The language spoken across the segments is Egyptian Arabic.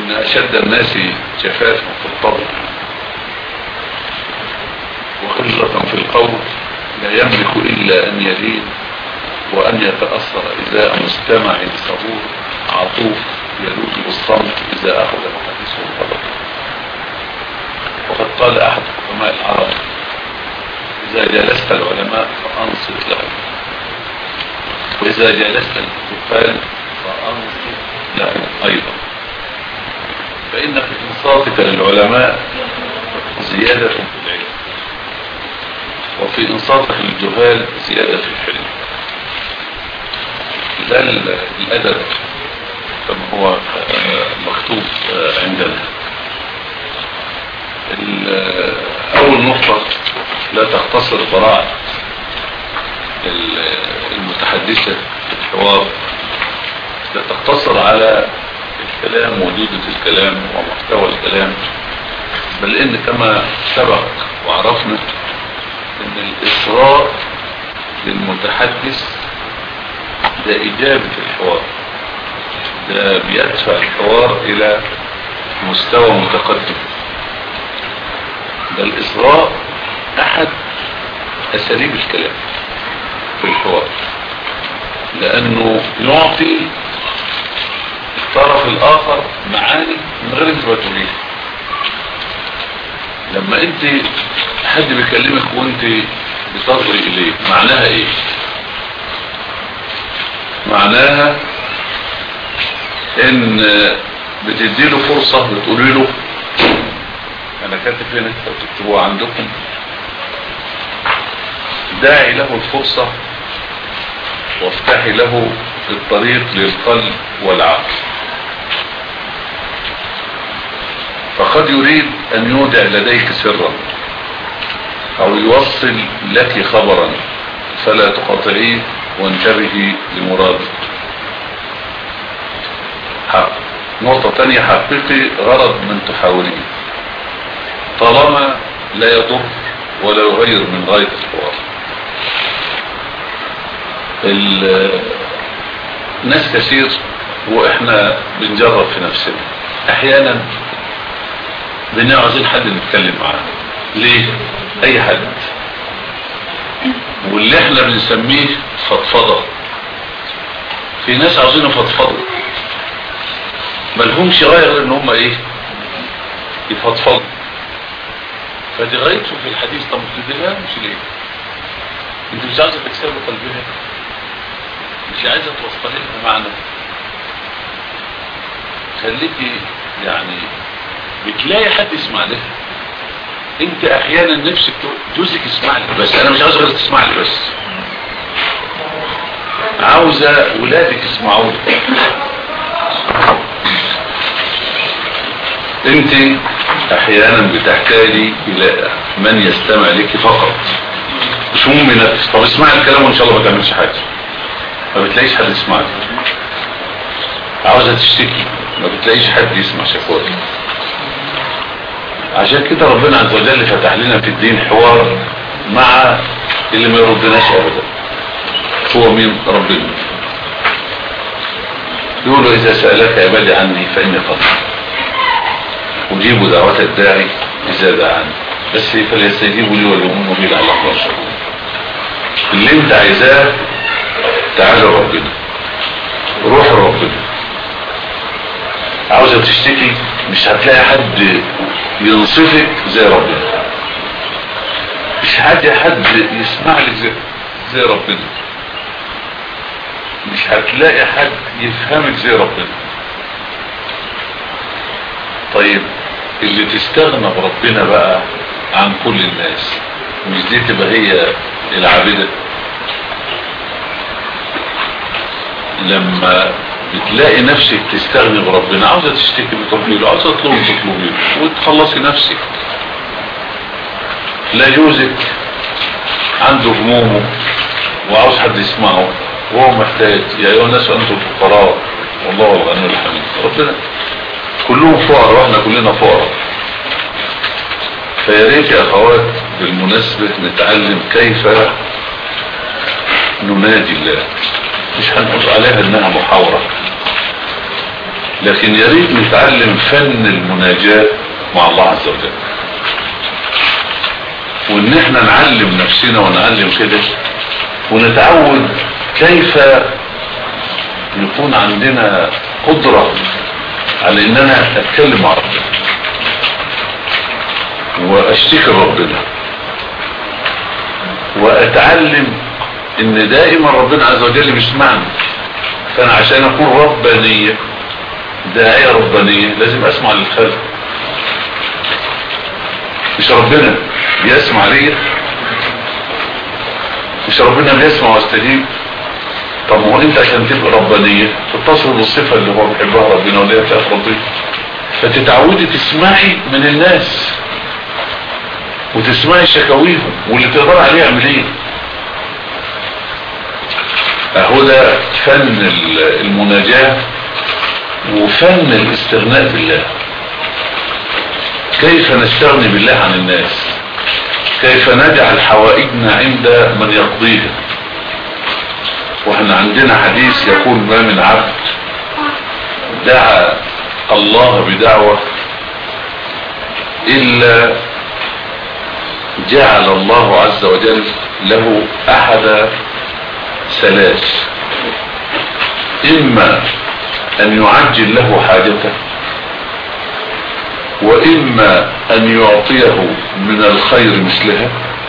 ان اشد الناس جفافا في الطبع وخجرة في القول لا يملك الا ان يلين وان يتأثر ازاء مستمع صبور عطوف يلوذ بالصمت اذا اخذ الحديث الغلط وقد قال احد حكماء العرب اذا جالست العلماء فانصت لهم واذا جالست الكفار فانصت لهم ايضا فان في انصاتك للعلماء زيادة في العلم وفي انصاتك للجهال زيادة في الحلم ده الادب كما هو مكتوب عندنا اول نقطة لا تختصر براعة المتحدثة في الحوار لا تقتصر على الكلام وجودة الكلام ومحتوى الكلام بل ان كما سبق وعرفنا ان الاصرار للمتحدث ده اجابة الحوار ده بيدفع الحوار الى مستوى متقدم ده الاصرار احد اساليب الكلام في الحوار لانه يعطي الطرف الاخر معاني من غير انت ما تقوليها لما انت حد بيكلمك وانت بتصغي اليه معناها ايه معناها ان بتديله فرصة بتقولي له انا كاتب هنا تكتبوها عندكم داعي له الفرصة وافتحي له الطريق للقلب والعقل فقد يريد ان يودع لديك سرا او يوصل لك خبرا فلا تقاطعيه وانتبهي لمراده نقطة تانية حقيقي غرض من تحاوليه طالما لا يضر ولا يغير من غاية الحوار ناس كثير واحنا بنجرب في نفسنا احيانا بنبقى عاوزين حد نتكلم معاه ليه اي حد واللي احنا بنسميه فضفضة في ناس عاوزين يفضفضوا ملهمش غاية غير ان هم ايه يفضفضوا فدي غايته في الحديث طب تديها مش ليه انت مش عايزة تكسب قلبها مش عايزة توصلي لها معنى خليكي يعني بتلاقي حد يسمع لها انت احيانا نفسك جوزك يسمع لك بس انا مش عاوز غير تسمع لي بس عاوزة ولادك يسمعوا لك انت احيانا بتحتاجي الى من يستمع لك فقط مش مهم ينفس طب اسمع الكلام وان شاء الله ما تعملش حاجه ما بتلاقيش حد يسمع لك عاوزه تشتكي ما بتلاقيش حد يسمع شكواك عشان كده ربنا عز وجل فتح لنا في الدين حوار مع اللي ما يردناش ابدا هو مين ربنا يقولوا اذا سألك عبادي عني فاني قريب اجيب دعوة الداعي اذا دعاني بس فليستجيبوا لي وليؤمنوا بي لعلهم يرشدون اللي انت عايزاه تعالى ربنا روح ربنا عاوزة تشتكي مش هتلاقي حد ينصفك زي ربنا مش هتلاقي حد يسمع لك زي, زي ربنا مش هتلاقي حد يفهمك زي ربنا طيب اللي تستغنى بربنا بقى عن كل الناس مش دي تبقى هي العابدة لما بتلاقي نفسك تستغني بربنا عاوزة تشتكي بتروحي له عاوزة تطلبي تطلبي له وتخلصي نفسك لا جوزك عنده همومه وعاوز حد يسمعه وهو محتاج يا ايها الناس انتم الفقراء والله الغني الحميد ربنا كلهم فقراء واحنا كلنا فقراء فيا ريت يا اخوات بالمناسبة نتعلم كيف ننادي الله مش هنقول عليها انها محاورة لكن يا ريت نتعلم فن المناجاة مع الله عز وجل وان احنا نعلم نفسنا ونعلم كده ونتعود كيف يكون عندنا قدرة على ان انا اتكلم مع ربنا واشتكي ربنا واتعلم ان دائما ربنا عز وجل بيسمعني فانا عشان اكون ربانية داعية ربانية لازم اسمع للخلق مش ربنا بيسمع ليا مش ربنا بيسمع واستجيب طب هو انت عشان تبقى ربانية تتصل بالصفة اللي هو بيحبها ربنا واللي هي بتاعت ربنا فتتعودي تسمعي من الناس وتسمعي شكاويهم واللي تقدر عليه اعمل ايه اهو ده فن المناجاة وفن الاستغناء بالله كيف نستغني بالله عن الناس كيف نجعل حوائجنا عند من يقضيها واحنا عندنا حديث يقول ما من عبد دعا الله بدعوة الا جعل الله عز وجل له احد ثلاث اما ان يعجل له حاجته واما ان يعطيه من الخير مثلها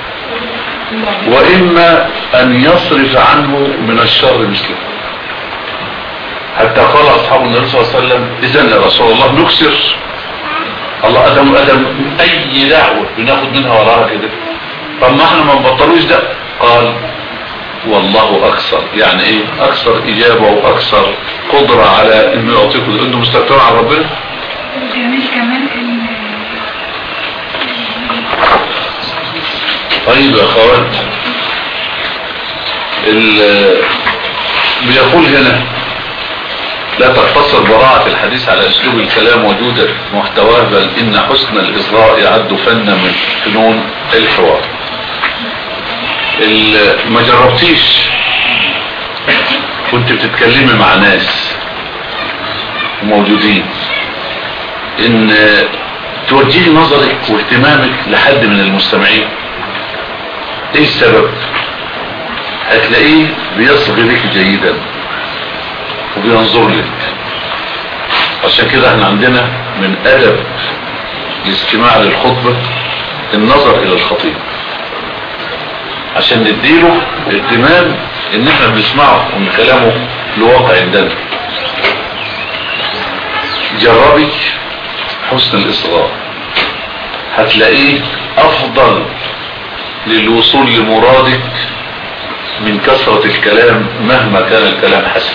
واما ان يصرف عنه من الشر مثله حتى قال اصحاب النبي صلى الله عليه وسلم اذا يا رسول الله نكسر الله ادم ادم اي دعوة بناخد منها وراها كده طب ما احنا ما نبطلوش ده قال والله اكثر يعني ايه اكثر اجابة واكثر قدرة على انه يعطيكم انه مستكتر على ربنا جميل كمان طيب يا اخوات بيقول هنا لا تقتصر براعة الحديث على اسلوب الكلام وجودة محتواه بل ان حسن الاصغاء يعد فن من فنون الحوار ما جربتيش كنت بتتكلمي مع ناس موجودين ان توجهي نظرك واهتمامك لحد من المستمعين ايه السبب هتلاقيه بيصغي لك جيدا وبينظر لك عشان كده احنا عندنا من ادب الاستماع للخطبة النظر الى الخطيب عشان نديله اهتمام ان احنا بنسمعه وان كلامه له واقع عندنا جربي حسن الاصغاء هتلاقيه افضل للوصول لمرادك من كثرة الكلام مهما كان الكلام حسن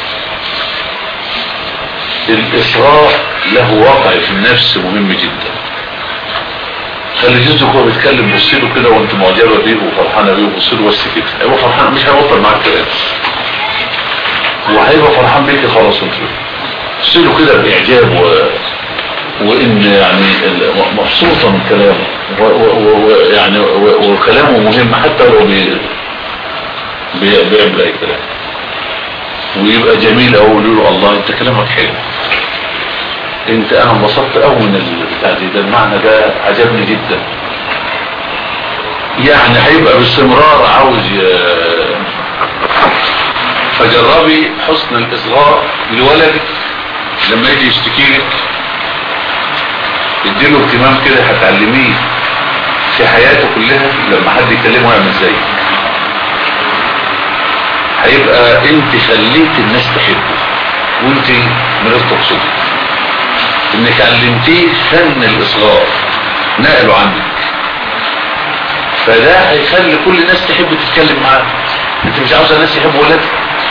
الاصغاء له واقع في النفس مهم جدا خلي جزء هو بيتكلم بص له كده وانت معجبه بيه وفرحانه بيه وبص له بس كده هيبقى فرحان مش هيبطل معاك كلام وهيبقى فرحان بيك خلاص انت بص له كده باعجاب و... وان يعني مبسوطه من كلامه ويعني وكلامه مهم حتى لو بي... بي... بيعمل اي كلام ويبقى جميل او يقول له الله انت كلامك حلو انت انا انبسطت قوي من البتاع دي ده المعنى ده عجبني جدا يعني هيبقى باستمرار عاوز ي... فجربي حسن الاصغاء لولدك لما يجي يشتكي لك اديله اهتمام كده هتعلميه في حياته كلها لما حد يكلمه يعمل زيك هيبقى انت خليت الناس تحبه وانت من غير تقصدي انك علمتيه فن الاصغار نقله عنك فده هيخلي كل الناس تحب تتكلم معاه انت مش عاوز الناس يحبوا ولادك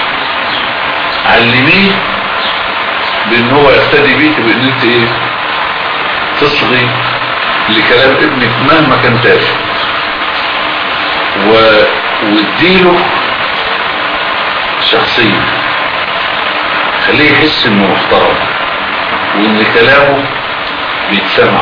علميه بان هو يقتدي بيك بان انت ايه تصغي لكلام ابنك مهما كان تافه و... واديله شخصية خليه يحس انه محترم وان كلامه بيتسمع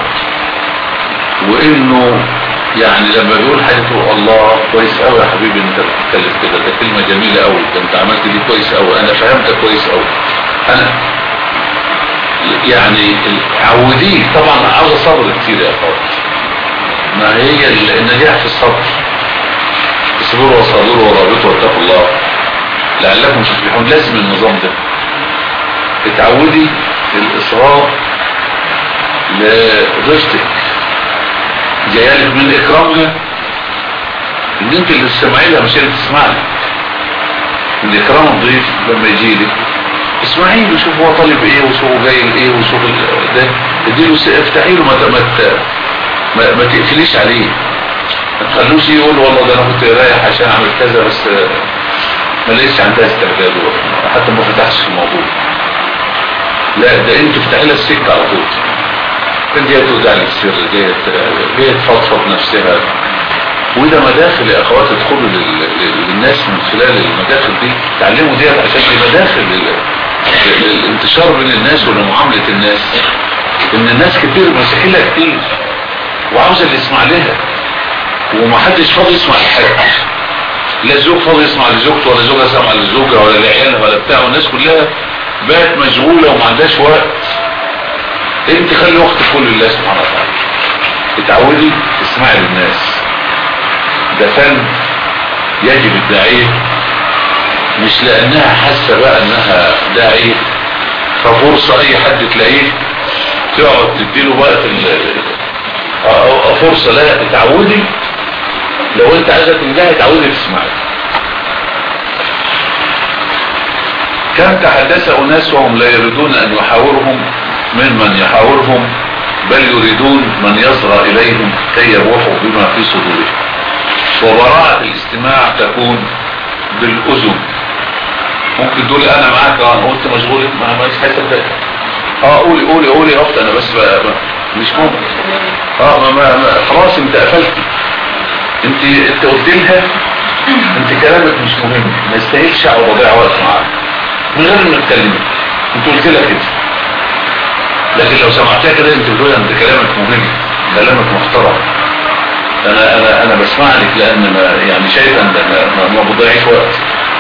وانه يعني لما بيقول حاجة تقول الله كويس قوي يا حبيبي انت بتتكلم كده ده كلمة جميلة قوي ده انت عملت دي كويس قوي انا فهمتك كويس قوي انا يعني عوديه طبعا عاوز صبر كتير يا اخوات ما هي النجاح في الصبر اصبروا وصابروا ورابطوا واتقوا الله لعلكم تفلحون لازم النظام ده اتعودي الاصرار لضيفتك جايالك من اكرامها ان انت اللي تسمعي لها مش اللي تسمع لك من اكرام الضيف لما يجي لك اسمعي له شوف هو طالب ايه وشوف هو جاي لايه وشوف ال- ده اديله س- افتحي له ما ت- ما ت- ما, ما تقفليش عليه ما تخلوش يقول والله ده انا كنت رايح عشان اعمل كذا بس آه، ما لقيتش عندها استعداد حتى ما فتحش في الموضوع لا ده انت افتحي لها السكه على طول كان جايه توزع لك السر جايه ت- جايه تفضفض نفسها وده مداخل يا اخوات ادخلوا لل- لل- للناس من خلال المداخل دي تعلموا ديت عشان دي مداخل لل- لل- للانتشار بين الناس ولمعامله الناس ان الناس كتير مساحيلها كتير وعاوزه اللي يسمع لها ومحدش فاضي يسمع لحد لا الزوج فاضي يسمع لزوجته ولا زوجها سامعه لزوجها ولا لعيالها ولا بتاع والناس كلها بقت مشغوله وما عندهاش وقت انت خلي وقتك كله لله سبحانه وتعالى اتعودي تسمعي للناس ده فن يجب الداعية مش لانها حاسة بقى انها داعية ففرصة اي حد تلاقيه تقعد تديله وقت ال- أو- أو فرصة لا اتعودي لو انت عايزة تنجحي اتعودي تسمعي كم تحدث أناس وهم لا يريدون أن يحاورهم ممن يحاورهم بل يريدون من يصغى إليهم كي يبوحوا بما في صدورهم وبراءة الاستماع تكون بالأذن ممكن تقول انا معاك اه انا قلت مشغول ما ما حاسب ده اه قولي قولي قولي يا اخت انا بس بقى بقى مش ممكن اه ما ما ما خلاص انت قفلتي انت انت قلت لها انت كلامك مش مهم ما يستاهلش اقعد اضيع وقت معاك من غير ما تكلمي انت قلت لها كده لكن لو سمعتها كده انت بتقول انت كلامك مهم كلامك محترم انا انا انا بسمع لك لان ما يعني شايف ان ما, ما بضيعش وقت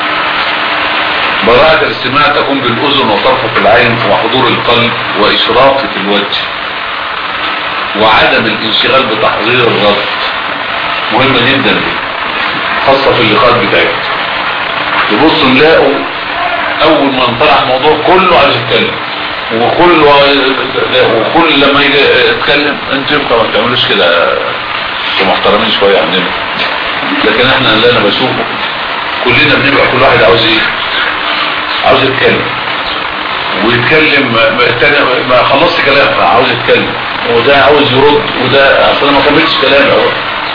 براءة الاستماع تكون بالأذن وطرفة العين وحضور القلب وإشراقة الوجه وعدم الانشغال بتحضير الرد مهمة جدا دي خاصة في اللقاءات بتاعتك تبص نلاقوا أول ما انطلع الموضوع كله عايز يتكلم وكل وكل لما يجي يتكلم انتوا يبقى ما بتعملوش كده انتوا محترمين شويه عننا لكن احنا اللي انا بشوفه كلنا بنبقى كل واحد عاوز ايه عاوز يتكلم ويتكلم ما- ما التاني ما خلصت كلام عاوز يتكلم وده عاوز يرد وده اصل انا ما كملتش كلام اهو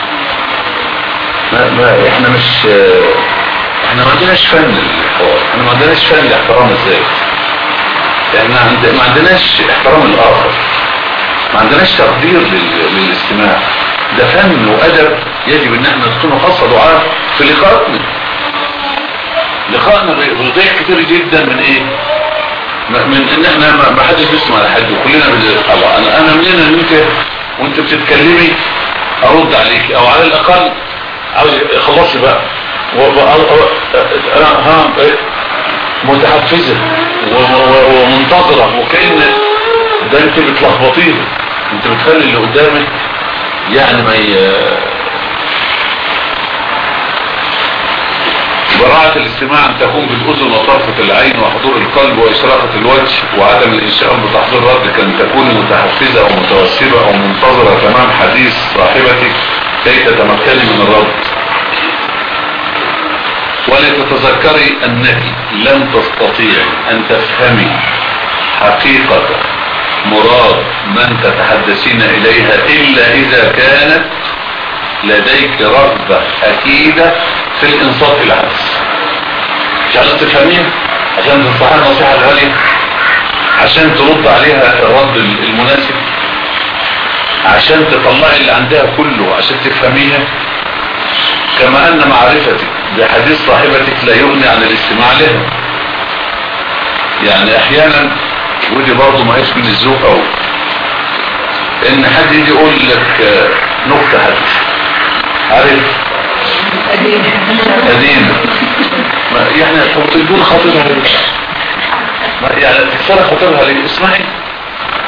ما, ما احنا مش احنا ما عندناش فن الحوار احنا ما عندناش فن لاحترام الذات احنا عند... ما عندناش احترام الاخر ما عندناش تقدير لل... للاستماع ده فن وادب يجب ان احنا نكون خاصه دعاء في لقاءاتنا لقائنا بي- بيضيع كتير جدا من ايه م- من ان احنا ما- ما حدش بيسمع لحد وكلنا بنقول انا انا منين ان انت وانت بتتكلمي ارد عليك او على الاقل عاوز خلصي بقى و- و- و- انا ها إيه؟ متحفزه و- و- ومنتظره وكأن ده انت بتلخبطيه انت بتخلي اللي قدامك يعني ما ي... براعة الاستماع أن تكون بالأذن وطرفة العين وحضور القلب وإشراقة الوجه وعدم الانشغال بتحضير رد كأن تكوني متحفزة أو متوسبة أو منتظرة تمام حديث صاحبتك كي تتمكني من الرد ولتتذكري أنك لن تستطيعي أن تفهمي حقيقة مراد من تتحدثين إليها إلا إذا كانت لديك رغبة أكيدة في الإنصات العكس مش عشان تفهميها عشان تنصحها النصيحة الغالية عشان ترد عليها الرد المناسب عشان تطلعي اللي عندها كله عشان تفهميها كما أن معرفتك بحديث صاحبتك لا يغني عن الاستماع لها يعني أحيانا ودي برضه ما هيش من الذوق أوي إن حد يجي يقول لك آه، نكتة حد عارف قديمة ما- يعني طب تدون خاطرها ليه؟ ما- يعني تكسر خاطرها ليه اسمعي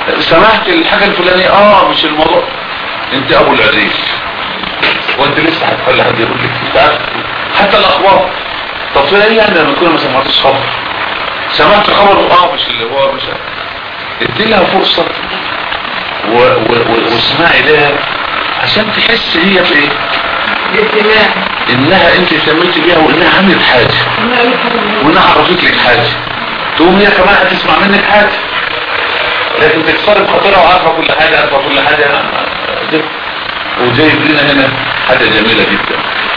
سمعت الحاجة الفلانية اه مش الموضوع انت ابو العريس وانت لسه هتخلي حد يقول لك تعرف حتى الاخبار طب في ايه يعني لما تكون ما سمعتش خبر سمعت خبر اه مش اللي هو مش ادي لها فرصة و... و... و... واسمعي لها عشان تحس هي بايه الاجتماع انها انت اهتميتي بيها وانها عملت حاجة وانها عرفت لك حاجة تقوم هي كمان هتسمع منك حاجة لكن تكسر بخاطرها وعارفة كل حاجة عارفة كل حاجة ده وجايب لنا هنا حاجة جميلة جدا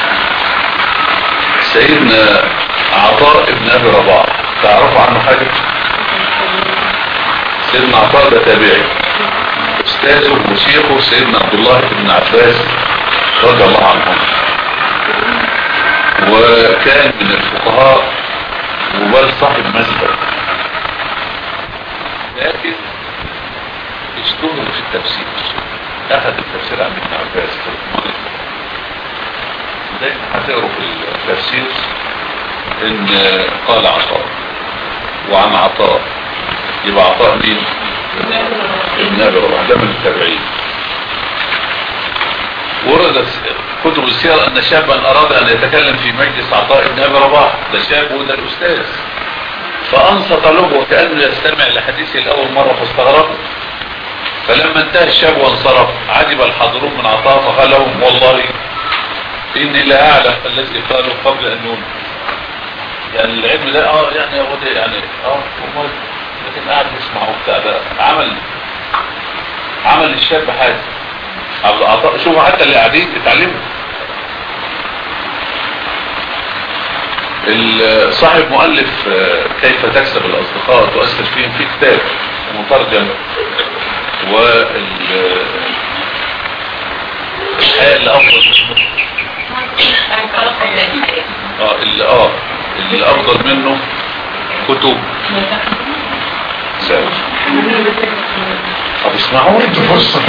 سيدنا عطاء ابن ابي رباح تعرفوا عنه حاجة سيدنا عطاء ده تابعي استاذه وشيخه سيدنا عبد الله بن عباس رضي الله عنهم وكان من الفقهاء وبل صاحب مسجد لكن اشتهر في التفسير اخذ التفسير عن ابن عباس في القرآن. دايما هتقروا في التفسير ان قال عطاء وعن عطاء يبقى عطاء مين ابن ابي رباح ده من التابعين ورد كتب السير ان شابا اراد ان يتكلم في مجلس عطاء ابن ابي رباح ده شاب وده الاستاذ فانصت له وكانه يستمع لحديثه لاول مره فاستغربوا فلما انتهى الشاب وانصرف عجب الحاضرون من عطاء فقال لهم والله اني لا اعلم الذي قالوا قبل ان يولد يعني العلم ده اه يعني هو ده يعني اه والله لكن قاعد يسمع وبتاع ده عمل عمل للشاب حاجه عبد العطاء شوفوا حتى اللي قاعدين اتعلموا ال- صاحب مؤلف آه، كيف تكسب الاصدقاء وتؤثر فيهم في كتاب مترجم وال الحياة اللي افضل اه اللي اه اللي افضل منه كتب سامي طب اسمعوا انتوا فرصة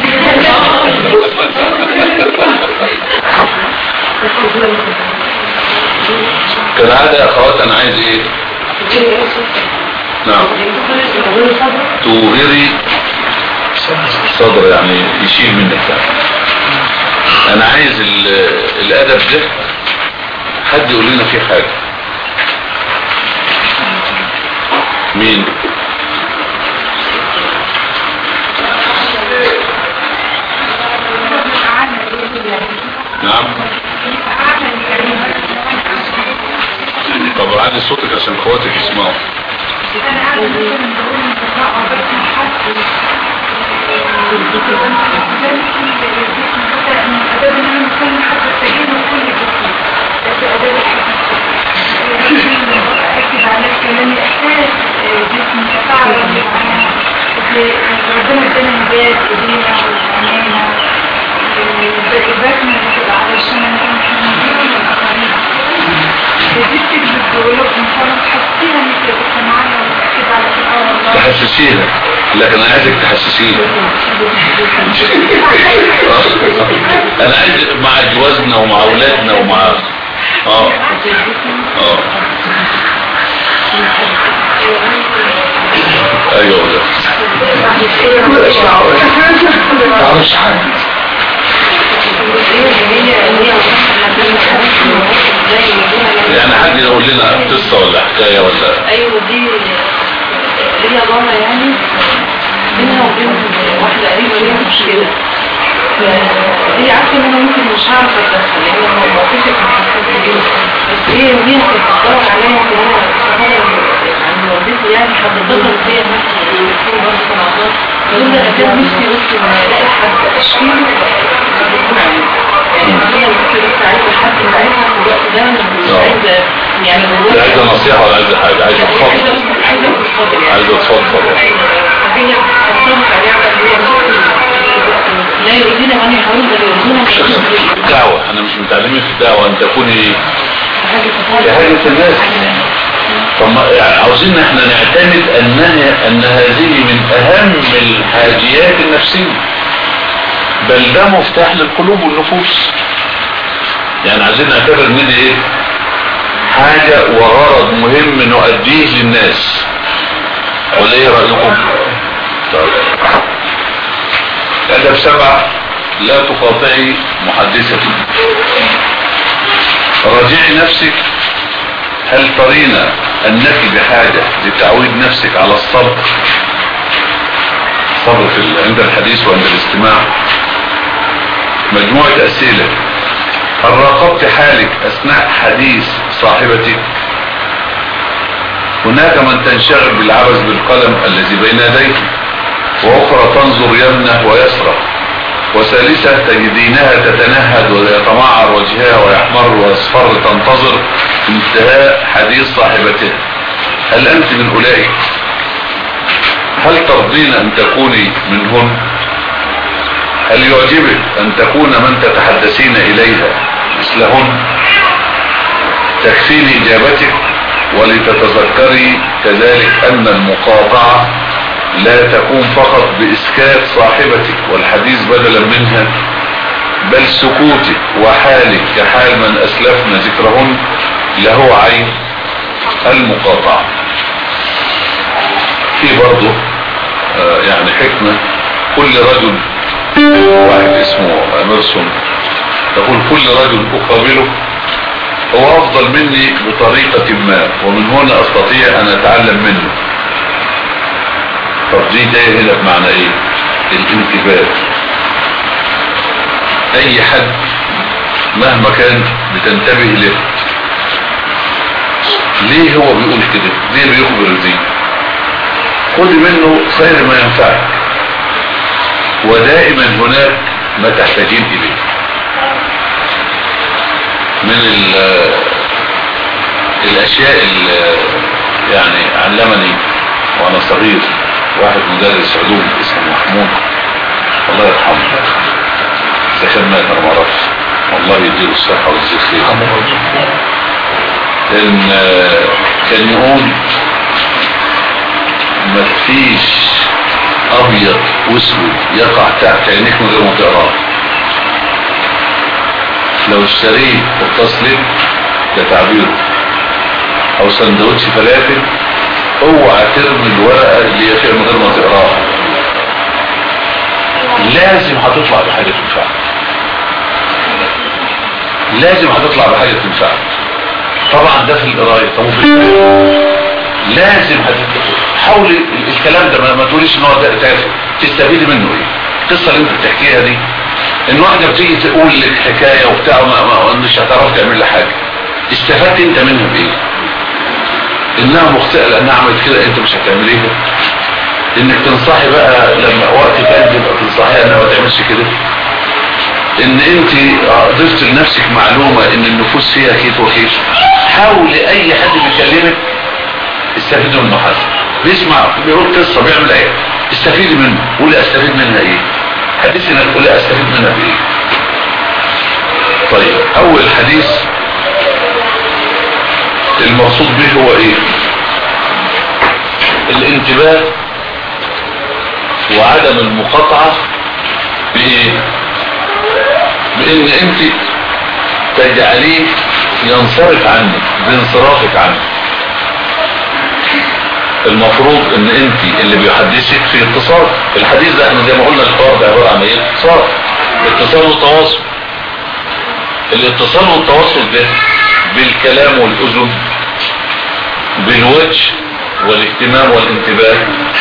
كالعادة يا اخوات انا عايز ايه نعم توغري صدر يعني يشيل منك يعني. انا عايز ال- الادب ده حد يقول لنا فيه حاجة مين نعم طب عادي صوتك عشان اخواتك يسمعوا ربنا ادانا هدايات ايدينا وعينينا وباقي بتبقى علشان بتكتب بقولكم خلاص حسينا انك كنت معانا وكده على الأول تحسسيها لكن انا عايزك تحسسيها آه. انا عايز مع جوازنا ومع اولادنا ومع اه اه ايوه تعرفش حاجة يعني حد يقول لنا قصه ولا حكايه ولا ايوه دي هي ماما يعني بينها وبين واحده قريبه ليها مشكله فهي عارفه ان انا ممكن مش هعرف اتدخل لان انا ما فيش الحساسيه دي بس هي هي كانت بتدور عليا ان انا استفاد عن والدتي يعني هتتصل فيا مثلا يكون برضه سمعتها تقول لي انا كان نفسي بس ان الاقي حد اشيله يكون عليه يعني هي بس بس عايزه حد يساعدها في الوقت ده مش آه. عايزه يعني لا عايزه نصيحه ولا عايزه حاجه عايزه تفضل عايزه تتفضل يعني عايزه تفضل هي بتصرف عليها بقى هي لا يريدون ان يحاولوا بل يريدون ان الدعوه انا مش متعلمين في الدعوه ان تكوني لحاجه الناس طب ما- يعني عاوزين احنا نعتمد انها ان هذه من اهم الحاجيات النفسيه بل ده مفتاح للقلوب والنفوس يعني عايزين نعتبر ان دي ايه حاجة وغرض مهم نؤديه للناس ولا ايه رأيكم طيب أدب سبعة لا تقاطعي محدثتي راجعي نفسك هل ترين أنك بحاجة لتعويد نفسك على الصبر صبر في ال- عند الحديث وعند الاستماع مجموعة أسئلة هل راقبت حالك أثناء حديث صاحبتك هناك من تنشغل بالعبث بالقلم الذي بين يديك وأخرى تنظر يمنه ويسرى وثالثة تجدينها تتنهد ويتمعر وجهها ويحمر ويصفر تنتظر انتهاء حديث صاحبتها هل أنت من أولئك هل ترضين أن تكوني منهن هل يعجبك أن تكون من تتحدثين إليها مثلهن تكفيني إجابتك ولتتذكري كذلك أن المقاطعة لا تكون فقط بإسكات صاحبتك والحديث بدلا منها بل سكوتك وحالك كحال من أسلفنا ذكرهن له عين المقاطعة في برضه آه، يعني حكمة كل رجل واحد اسمه ميرسون يقول كل رجل أقابله هو أفضل مني بطريقة ما ومن هنا أستطيع أن أتعلم منه طب دي جاية هنا بمعنى إيه؟ الانتباه أي حد مهما كان بتنتبه له ليه هو بيقول كده؟ ليه بيخبر دي؟ خذ منه خير ما ينفعك ودائما هناك ما تحتاجين إليه من ال- الاشياء اللي يعني علمني وانا صغير واحد مدرس علوم اسمه محمود الله يرحمه اذا كان مات انا ما اعرفش والله يديله الصحه ويجزيه خير ان آه، كان يقول ما فيش ابيض واسود يقع تحت عينيك من غير ما تقراه لو اشتريت قرطاس لب ده تعبيره او سندوتش فلافل اوعى ترمي الورقه اللي هي فيها من غير ما تقراها لازم هتطلع بحاجه تنفعك لازم هتطلع بحاجه تنفعك طبعا ده في القرايه طب وفي الفهم لازم هتت... حاولي ال- الكلام ده ما, ما تقوليش ان هو ده تافه تستفيدي منه ايه القصه اللي انت بتحكيها دي ان واحده بتيجي تقول لك حكايه وبتاع ما, ما مش هتعرف تعمل لها حاجه استفدت انت منها بايه انها مخطئه لانها عملت كده انت مش هتعمليها انك تنصحي بقى لما وقت تقدم تبقى تنصحيها انها ما تعملش كده ان انت ضفت لنفسك معلومه ان النفوس فيها كيف وكيف حاولي اي حد بيكلمك استفيدي منه حد بيسمع بيقول قصه بيعمل ايه استفيدي منه قولي استفيد منها ايه حديثي انك قولي استفيد منها بايه طيب اول حديث المقصود به هو ايه الانتباه وعدم المقاطعة بايه بان انت تجعليه ينصرف عنك بانصرافك عنه المفروض ان انت اللي بيحدثك في اتصال الحديث ده احنا زي ما قلنا الحوار ده عباره عن ايه اتصال اتصال وتواصل الاتصال والتواصل ده بالكلام والاذن بالوجه والاهتمام والانتباه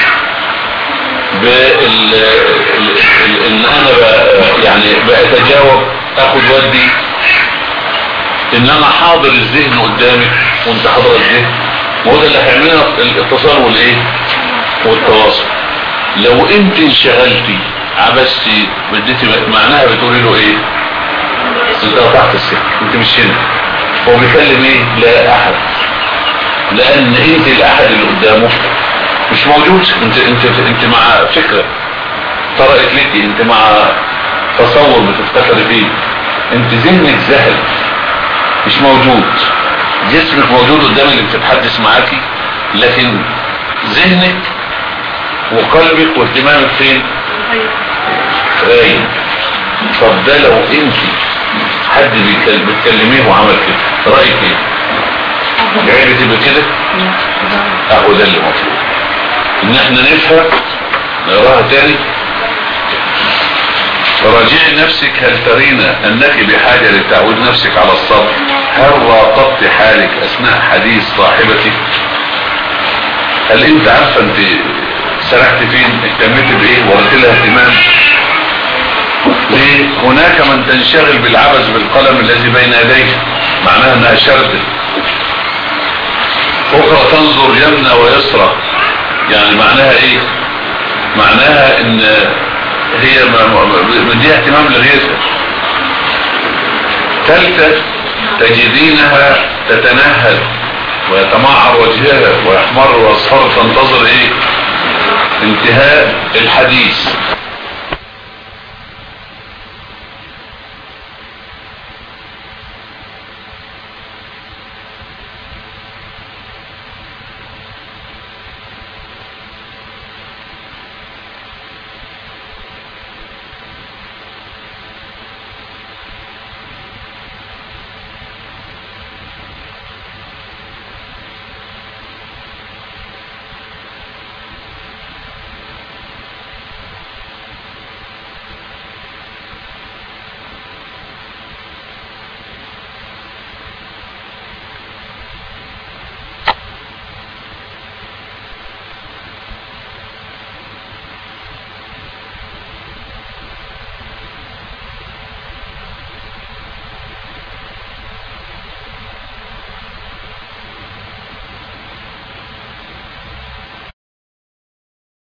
بال ال- ال- ان انا ب- يعني بتجاوب اخد ودي ان انا حاضر الذهن قدامك وانت حاضر الذهن ما هو ده اللي هيعملنا الاتصال والايه والتواصل لو انت انشغلتي عبستي بديتي معناها بتقولي له ايه انت قطعت السكه انت مش هنا هو بيكلم ايه لا احد لان انت الاحد اللي قدامه مش موجود انت انت انت مع فكره طرقت لك انت مع تصور بتفتكري فيه انت ذهنك ذهل مش موجود جسمك موجود قدام اللي بتتحدث معاكي لكن ذهنك وقلبك واهتمامك فين غايب طب ده لو انت حد بيكل- بتكلميه وعمل كده رايك ايه جاي تبقى كده اهو ده اللي مطلوب ان احنا نفهم نقراها تاني راجعي نفسك هل ترين انك بحاجة لتعويد نفسك على الصبر هل راقبت حالك اثناء حديث صاحبتك هل انت عارفة انت سرحت فين اهتميت بايه وريت لها اهتمام ليه هناك من تنشغل بالعبث بالقلم الذي بين يديك معناها انها شردة اخرى تنظر يمنى ويسرى يعني معناها ايه معناها ان هي مديها اهتمام لغيرها ثالثة تجدينها تتنهد ويتمعر وجهها ويحمر واصفر تنتظر ايه انتهاء الحديث